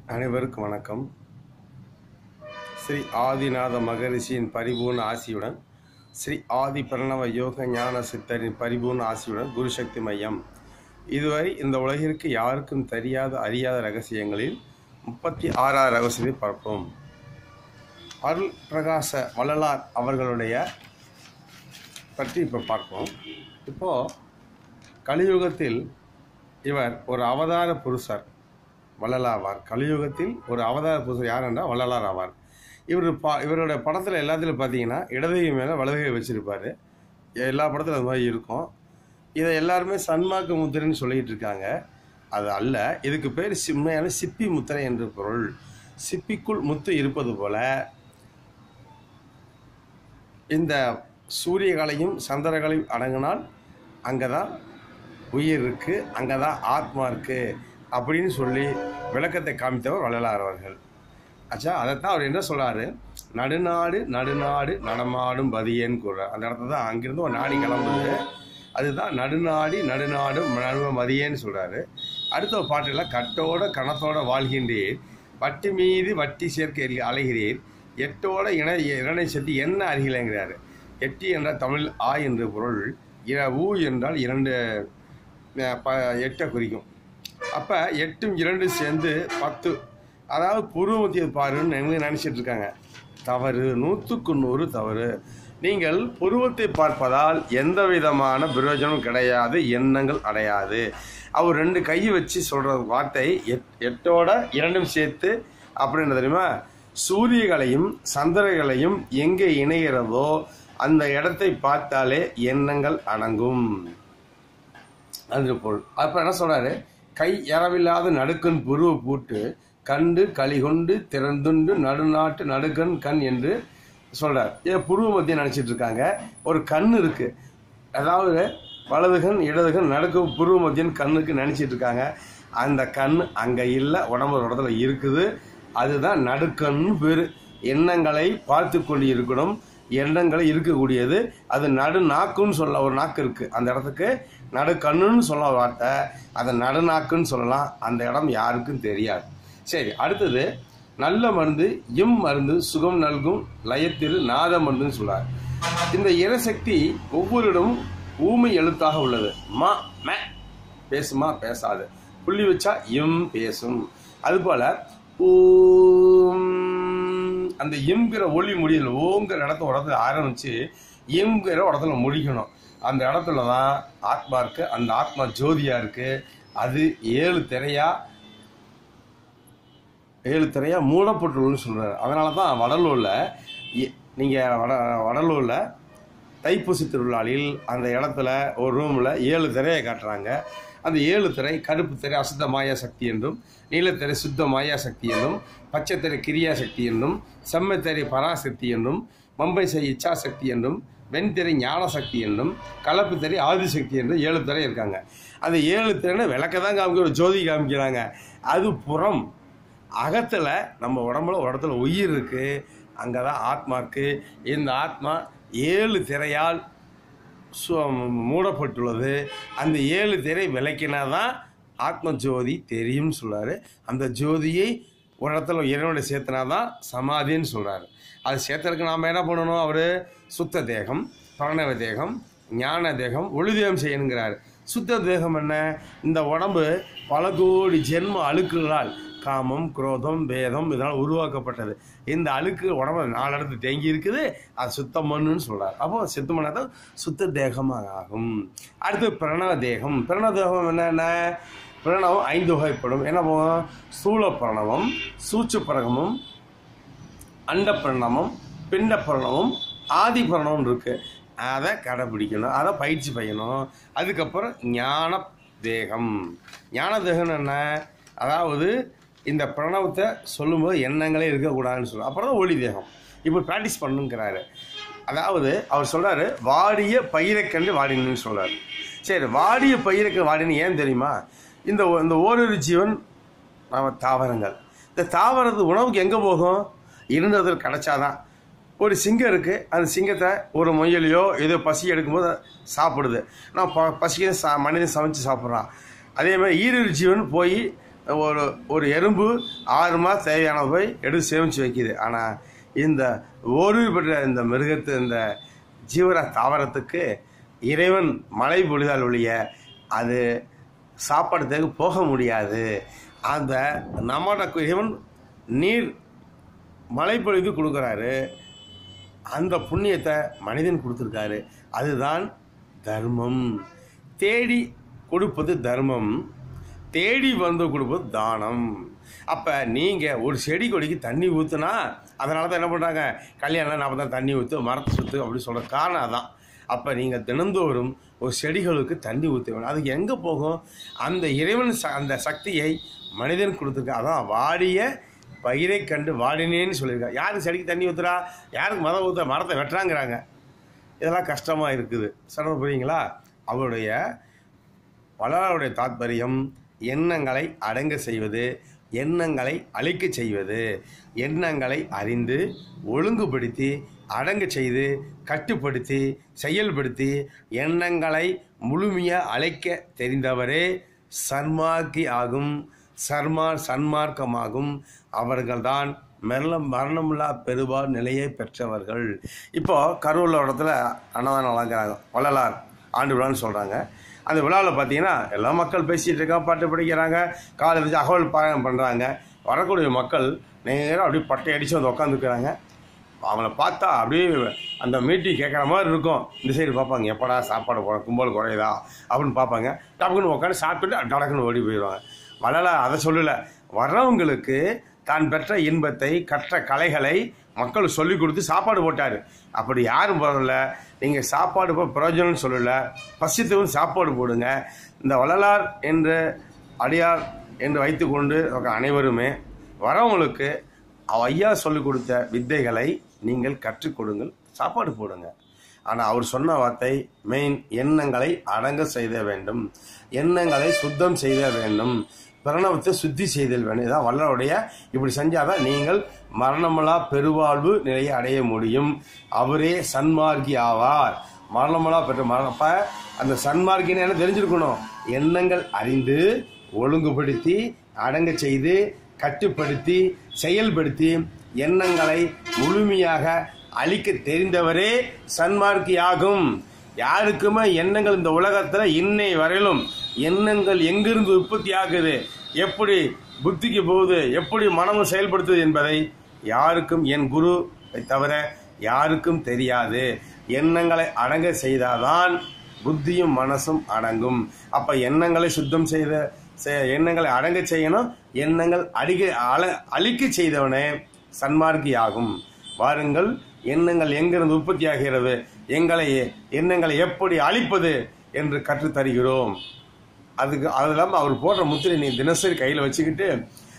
அனைவருக்கும் வணக்கம் ஸ்ரீ ஆதிநாத மகரிஷியின் பரிபூர்ண ஆசியுடன் ஸ்ரீ ஆதி பிரணவ யோக ஞான சித்தரின் பரிபூர்ண ஆசியுடன் குருசக்தி மையம் இதுவரை இந்த உலகிற்கு யாருக்கும் தெரியாத அறியாத ரகசியங்களில் முப்பத்தி ஆறாவது ரகசியத்தை பார்ப்போம் அருள் பிரகாச வள்ளலார் அவர்களுடைய பற்றி இப்போ பார்ப்போம் இப்போது கலியுகத்தில் இவர் ஒரு அவதார புருஷர் வள்ளலாவார் கலியுகத்தில் ஒரு அவதார புருஷர் யார் என்றால் வள்ளலார் ஆவார் இவர் பா இவருடைய படத்தில் எல்லாத்துலையும் பார்த்தீங்கன்னா இடதுகை மேலே வலதுகை வச்சுருப்பார் எல்லா படத்திலும் அது மாதிரி இருக்கும் இதை எல்லாருமே சன்மார்க்க முத்திரைன்னு சொல்லிட்டு இருக்காங்க அது அல்ல இதுக்கு பேர் சிம்மையான சிப்பி முத்திரை என்று பொருள் சிப்பிக்குள் முத்து இருப்பது போல இந்த சூரியகளையும் சந்திரகளையும் அடங்கினால் அங்கே தான் உயிர் இருக்குது அங்கே தான் ஆத்மா இருக்குது அப்படின்னு சொல்லி விளக்கத்தை காமித்தவர் வள்ளலார் அவர்கள் ஆச்சா அதைத்தான் அவர் என்ன சொல்றாரு நடுநாடு நடுநாடு நடமாடும் பதியேன்னு கூறுறார் அந்த இடத்துல தான் அங்கிருந்து ஒரு நாடி கிளம்புது அதுதான் நடுநாடி நடுநாடு நடுவ மதியேன்னு சொல்கிறாரு அடுத்த ஒரு பாட்டில் கட்டோட கணத்தோட வாழ்கின்றீர் வட்டி மீது வட்டி சேர்க்க அலைகிறீர் எட்டோட இணை இரணை சேர்த்து என்ன அறிகிறேங்கிறாரு எட்டி என்ற தமிழ் ஆ என்ற பொருள் இர ஊ என்றால் இரண்டு அஹ், ப எட்டை குறிக்கும் அப்போ எட்டும் இரண்டு சேர்ந்து பத்து அதாவது புருவமத்தியை பாருன்னு எங்க நினச்சிட்டு இருக்காங்க தவறு நூற்றுக்கு நூறு தவறு நீங்கள் புருவத்தை பார்ப்பதால் எந்த விதமான பிரயோஜனம் கிடையாது எண்ணங்கள் அடையாது அவர் ரெண்டு கையை வச்சு சொல்கிற வார்த்தை எட் எட்டோட இரண்டும் சேர்த்து அப்படின்னு தெரியுமா சூரியகளையும் சந்திரகளையும் எங்கே இணைகிறதோ அந்த இடத்தை பார்த்தாலே எண்ணங்கள் அடங்கும் அது பொருள் அப்போ என்ன சொல்றாரு கை எறவில்லாத நடுக்கன் புருவ பூட்டு கண்டு களிகொண்டு திறந்துண்டு நடுநாட்டு நடுக்கன் கண் என்று சொல்றார் இதை புருவ மத்தியம் நினச்சிட்டு இருக்காங்க ஒரு கண் இருக்கு அதாவது வலதுகன் இடதுகன் நடுக்கு புருவ மத்தியன் கண்ணுக்கு நினச்சிட்டு இருக்காங்க அந்த கண் அங்கே இல்லை உடம்பு ஒரு இடத்துல இருக்குது அதுதான் நடுக்கன்னு பேர் எண்ணங்களை பார்த்து கொண்டு இருக்கணும் எண்ணங்களை இருக்கக்கூடியது அது நடு நாக்குன்னு சொல்ல ஒரு நாக்கு இருக்கு அந்த இடத்துக்கு நடு கண்ணுன்னு சொல்ல ஒரு வார்த்தை அதை நடு நாக்குன்னு சொல்லலாம் அந்த இடம் யாருக்கும் தெரியாது சரி அடுத்தது நல்ல மருந்து இம் மருந்து சுகம் நல்கும் லயத்திரு நாத மருந்துன்னு சொல்றார் இந்த இறசக்தி ஒவ்வொரு இடமும் ஊமை எழுத்தாக உள்ளது மா ம பேசுமா பேசாது புள்ளி வச்சா இம் பேசும் அதுபோல ஊம் அந்த எம்கிற ஒளி முடியல ஓங்கிற இடத்த இடத்துல ஆரம்பிச்சு எம்கிற இடத்துல முடிக்கணும் அந்த இடத்துல தான் ஆத்மா இருக்கு அந்த ஆத்மா ஜோதியா இருக்கு அது ஏழு திரையா ஏழு திரையா மூடப்பட்டுள்ளன்னு சொல்றாரு அதனால தான் வடலூர்ல எ- நீங்க வட வடலூர்ல தைப்பூசி திருவிழாவில் அந்த இடத்துல ஒரு ரூமில் ஏழு திரையை காட்டுறாங்க அந்த ஏழு திரை கருப்பு திரை அசுத்த மாயா சக்தி என்றும் நீலத்திரை சுத்த மாயா சக்தி என்றும் பச்சை திரை கிரியா சக்தி என்றும் செம்மைத்திரை பராசக்தி என்றும் மம்பை செய் இச்சா சக்தி என்றும் வெண்திரை ஞான சக்தி என்றும் கலப்பு திரை ஆதிசக்தி என்றும் ஏழு திரை இருக்காங்க அந்த ஏழு திரைன்னு விளக்க தான் காமிக்கிற ஜோதி காமிக்கிறாங்க அது புறம் அகத்தில் நம்ம உடம்புல ஒரு இடத்துல உயிர் இருக்கு அங்கே தான் ஆத்மா இருக்கு இந்த ஆத்மா ஏழு திரையால் சு- மூடப்பட்டுள்ளது அந்த ஏழு திரை விளக்கினா தான் ஆத்ம ஜோதி தெரியும்னு சொல்றாரு அந்த ஜோதியை ஒரு இடத்துல இறைவனை சேர்த்தனா தான் சமாதின்னு சொல்றாரு அது சேர்த்தறதுக்கு நாம் என்ன பண்ணணும் அவர் சுத்த தேகம் பிரணவ தேகம் ஞான தேகம் ஒளி தேகம் செய்யணுங்கிறாரு சுத்த தேகம் என்ன இந்த உடம்பு பல கோடி ஜென்ம அழுக்குகளால் காமம் குரோதம் வேதம் இதனால் உருவாக்கப்பட்டது இந்த அழுக்கு உடம்புல நாலு இடத்து தேங்கி இருக்குது அது சுத்தம் பண்ணுன்னு சொல்றாரு அப்போ சுத்தம் பண்ணாதான் சுத்த தேகமாக ஆகும் அடுத்து பிரணவ தேகம் பிரணவ தேகம் என்னென்ன பிரணவம் ஐந்து வகைப்படும் என்ன போகும் ஸ்தூல பிரணவம் சூச்சு பிரணவம் அண்ட பிரணவம் பிண்ட பிரணவம் ஆதி பிரணவம் இருக்கு அதை கடைபிடிக்கணும் அதை பயிற்சி செய்யணும் அதுக்கப்புறம் ஞான தேகம் ஞான தேகம் என்ன அதாவது இந்த பிரணவத்தை சொல்லும்போது எண்ணங்களே இருக்கக்கூடாதுன்னு சொல்லுவோம் அப்புறம் தான் ஒளி தேகம் இப்போ ப்ராக்டிஸ் பண்ணுங்கிறாரு அதாவது அவர் சொல்றாரு வாடிய பயிரைக்கண்டு வாடினு சொல்றாரு சரி வாடிய பயிரைக்கண்டு வாடினு ஏன் தெரியுமா இந்த இந்த ஓரிரு ஜீவன் நாம தாவரங்கள் இந்த தாவரத்து உணவுக்கு எங்கே போகும் இருந்ததில் கிடைச்சாதான் ஒரு சிங்கம் இருக்குது அந்த சிங்கத்தை ஒரு முயலையோ ஏதோ பசி எடுக்கும்போது சாப்பிடுது நான் ப பசிக்கு சா மனிதன் சமைச்சு சாப்பிட்றான் அதே மாதிரி ஈரறு ஜீவன் போய் ஒரு ஒரு எறும்பு ஆறு மாதம் தேவையானது போய் எடுத்து சேமித்து வைக்குது ஆனால் இந்த ஓய்வு பெற்ற இந்த மிருகத்து இந்த ஜீவர தாவரத்துக்கு இறைவன் மழை பொழிதால் ஒழிய அது சாப்பாடுறதுக்கு போக முடியாது அந்த நம்மட இறைவன் நீர் மழை பொழிவு கொடுக்குறாரு அந்த புண்ணியத்தை மனிதன் கொடுத்துருக்காரு அதுதான் தர்மம் தேடி கொடுப்பது தர்மம் தேடி வந்து கொடுப்பது தானம் அப்போ நீங்கள் ஒரு செடி கொடிக்கு தண்ணி ஊற்றுனா அதனால தான் என்ன பண்ணுறாங்க கல்யாணம் நாம தான் தண்ணி ஊற்று மரத்தை சுற்று அப்படின்னு சொல்கிற காரணம் அதான் அப்போ நீங்கள் தினந்தோறும் ஒரு செடிகளுக்கு தண்ணி ஊற்ற வேணும் அதுக்கு எங்கே போகும் அந்த இறைவன் ச அந்த சக்தியை மனிதன் கொடுத்துருக்க அதான் வாடிய பயிரை கண்டு வாடினேன்னு சொல்லியிருக்காங்க யாருக்கு செடிக்கு தண்ணி ஊற்றுறா யாருக்கு மரம் ஊற்றுற மரத்தை வெட்டுறாங்கிறாங்க இதெல்லாம் கஷ்டமாக இருக்குது சொல்ல புரியுங்களா அவருடைய வள்ளலாருடைய தாத்பரியம் எண்ணங்களை அடங்க செய்வது எண்ணங்களை அழிக்க செய்வது எண்ணங்களை அறிந்து ஒழுங்குபடுத்தி அடங்க செய்து கட்டுப்படுத்தி செயல்படுத்தி எண்ணங்களை முழுமையாக அழைக்க தெரிந்தவரே சன்மார்க்கி ஆகும் சர்மா சன்மார்க்கமாகும் அவர்கள்தான் மரணம் மரணமில்லா பெருவார் நிலையை பெற்றவர்கள் இப்போ கரூரில் இடத்துல அன்னதானம் வழங்குறாங்க வள்ளலார் ஆண்டு விழான்னு சொல்கிறாங்க அந்த விழாவில் பார்த்தீங்கன்னா எல்லா மக்கள் பேசிகிட்டு இருக்காங்க பாட்டு படிக்கிறாங்க காலை வச்சு அகவல் பாராயணம் பண்ணுறாங்க வரக்கூடிய மக்கள் நேராக அப்படியே பட்டை அடித்து வந்து உட்காந்துருக்குறாங்க அவங்கள பார்த்தா அப்படியே அந்த மீட்டிங் கேட்குற மாதிரி இருக்கும் இந்த சைடு பார்ப்பாங்க எப்படா சாப்பாடு போட கும்பல் குறையுதா அப்படின்னு பார்ப்பாங்க டப்புக்குன்னு உட்காந்து சாப்பிட்டுட்டு டடக்குன்னு ஓடி போயிடுவாங்க வளல அதை சொல்லலை வர்றவங்களுக்கு தான் பெற்ற இன்பத்தை கற்ற கலைகளை மக்கள் சொல்லி கொடுத்து சாப்பாடு போட்டார் அப்படி யாரும் போடல நீங்கள் சாப்பாடு போ பிரயோஜனம்னு சொல்லலை பசித்தவன் சாப்பாடு போடுங்க இந்த வள்ளலார் என்ற அடியார் என்று வைத்துக்கொண்டு அனைவருமே வரவங்களுக்கு அவ ஐயா சொல்லிக் கொடுத்த வித்தைகளை நீங்கள் கற்றுக் கொடுங்கள் சாப்பாடு போடுங்க ஆனால் அவர் சொன்ன வார்த்தை மெயின் எண்ணங்களை அடங்க செய்த வேண்டும் எண்ணங்களை சுத்தம் செய்த வேண்டும் பிரணவத்தை சுத்தி செய்தல் வேண்டும் இதான் வல்லருடைய இப்படி செஞ்சாதான் நீங்கள் மரணமலா பெருவாழ்வு நிலையை அடைய முடியும் அவரே சன்மார்க்கி ஆவார் மரணமலா பெற்ற மரணப்ப அந்த சன்மார்க்கின்னு என்ன தெரிஞ்சிருக்கணும் எண்ணங்கள் அறிந்து ஒழுங்குபடுத்தி அடங்க செய்து கட்டுப்படுத்தி செயல்படுத்தி எண்ணங்களை முழுமையாக அழிக்க தெரிந்தவரே சன்மார்க்கி ஆகும் யாருக்குமே எண்ணங்கள் இந்த உலகத்தில் இன்னை வரையிலும் எண்ணங்கள் எங்கிருந்து உற்பத்தி ஆகுது எப்படி புத்திக்கு போகுது எப்படி மனமும் செயல்படுத்துது என்பதை யாருக்கும் என் குரு தவிர யாருக்கும் தெரியாது எண்ணங்களை அடங்க செய்தாதான் புத்தியும் மனசும் அடங்கும் அப்ப எண்ணங்களை சுத்தம் செய்த செ- எண்ணங்களை அடங்க செய்யணும் எண்ணங்கள் அடிக்க அல அழிக்க செய்தவனே சன்மார்க்கி ஆகும் வாருங்கள் எண்ணங்கள் எங்கிருந்து உற்பத்தி ஆகிறது எங்களை எண்ணங்களை எப்படி அழிப்பது என்று கற்றுத் தருகிறோம் அதுக்கு அது இல்லாமல் அவர் போடுற முத்திரை நீ தினசரி கையில் வச்சுக்கிட்டு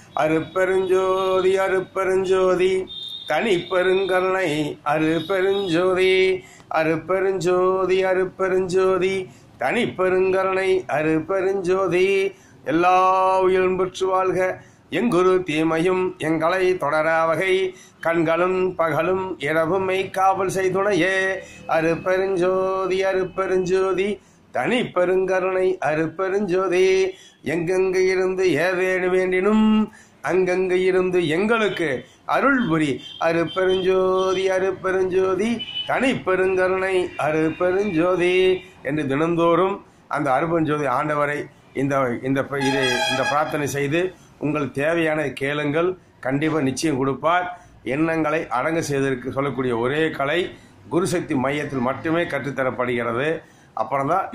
அருப்பெருஞ்சோதி அருப்பெருஞ்சோதி தனி பெருங்கருணை அருப்பெருஞ்சோதி அருப்பெருஞ்சோதி அருப்பெருஞ்சோதி தனி பெருங்கருணை அருப்பெருஞ்சோதி எல்லா உயிரும் பெற்று வாழ்க எங்குரு தீமையும் எங்களை தொடர வகை கண்களும் பகலும் இரவும் மெய் காவல் செய்துணையே அருப்பெருஞ்சோதி அருப்பெருஞ்சோதி தனி பெருங்கருணை அருப்பெருஞ்சோதி எங்கெங்கு இருந்து ஏதேனு வேண்டினும் அங்கங்கு இருந்து எங்களுக்கு அருள் புரி அருப்பெருஞ்சோதி அருப்பெருஞ்சோதி தனி பெருங்கருணை அருப்பெருஞ்சோதி என்று தினந்தோறும் அந்த அருப்பெருஞ்சோதி ஆண்டவரை இந்த இந்த ப- இது இந்த பிரார்த்தனை செய்து உங்கள் தேவையான கேளுங்கள் கண்டிப்பாக நிச்சயம் கொடுப்பார் எண்ணங்களை அடங்க செய்வதற்கு சொல்லக்கூடிய ஒரே கலை குருசக்தி மையத்தில் மட்டுமே கற்றுத்தரப்படுகிறது அப்புறம் தான்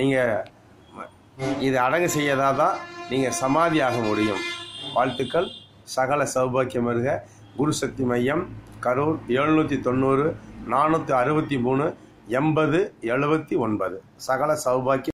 நீங்கள் இது அடங்க செய்யதாக தான் நீங்கள் சமாதி ஆக முடியும் வாழ்த்துக்கள் சகல சௌபாக்கியம் வருக குருசக்தி மையம் கரூர் எழுநூற்றி தொண்ணூறு நானூற்றி அறுபத்தி மூணு எண்பது எழுபத்தி ஒன்பது சகல சௌபாக்கியம்